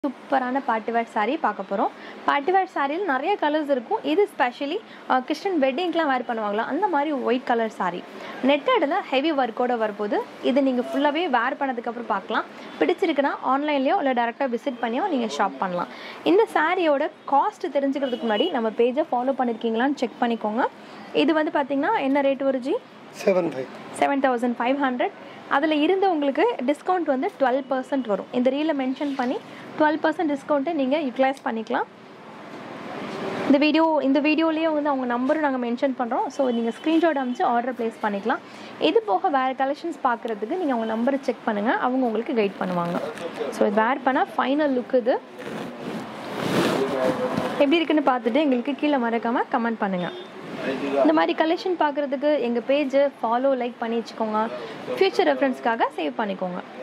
சூப்பரான partywear saree பார்க்க போகிறோம் பார்ட்டிவேர் சாரியில் நிறைய கலர்ஸ் இருக்கும் இது ஸ்பெஷலி கிறிஸ்டன் வெட்டிங்க்கெலாம் வேர் பண்ணுவாங்களா அந்த மாதிரி ஒயிட் கலர் saree நெட்டடில் ஹெவி ஒர்க்கோட வரப்போகுது இது நீங்கள் ஃபுல்லாகவே வேர் பண்ணதுக்கப்புறம் பார்க்கலாம் பிடிச்சிருக்குன்னா ஆன்லைன்லேயோ இல்லை டேரெக்டாக விசிட் பண்ணியோ நீங்கள் ஷாப் பண்ணலாம் இந்த சாரியோட காஸ்ட் தெரிஞ்சுக்கிறதுக்கு முன்னாடி நம்ம பேஜை ஃபாலோ பண்ணியிருக்கீங்களான்னு செக் பண்ணிக்கோங்க இது வந்து பார்த்தீங்கன்னா என்ன ரேட் வருஜி seven five seven thousand five hundred அதில் இருந்து உங்களுக்கு டிஸ்கவுண்ட் வந்து டுவெல் பர்சன்ட் வரும் இந்த ரீலில் மென்ஷன் பண்ணி டுவெல் பர்சன்ட் டிஸ்கவுண்ட்டை நீங்கள் யூட்டிலைஸ் பண்ணிக்கலாம் இந்த வீடியோ இந்த வீடியோலேயே வந்து அவங்க நம்பரும் நாங்கள் மென்ஷன் பண்ணுறோம் ஸோ நீங்கள் ஸ்க்ரீன்ஷாட் அனுப்பிச்சு ஆர்டர் ப்ளேஸ் பண்ணிக்கலாம் இது போக வேறு கலெக்ஷன்ஸ் பார்க்குறதுக்கு நீங்கள் அவங்க நம்பரை செக் பண்ணுங்கள் அவங்க உங்களுக்கு கைட் பண்ணுவாங்க ஸோ இது வேர் பண்ணால் ஃபைனல் லுக் இது எப்படி இருக்குன்னு பார்த்துட்டு எங்களுக்கு கீழே மறக்காமல் கமெண்ட் பண்ணுங்கள் இந்த மாதிரி கலெக்ஷன் பார்க்குறதுக்கு எங்கள் பேஜை ஃபாலோ லைக் பண்ணி வச்சுக்கோங்க ஃப்யூச்சர் ரெஃபரன்ஸ்க்காக சேவ் பண்ணிக்கோங்க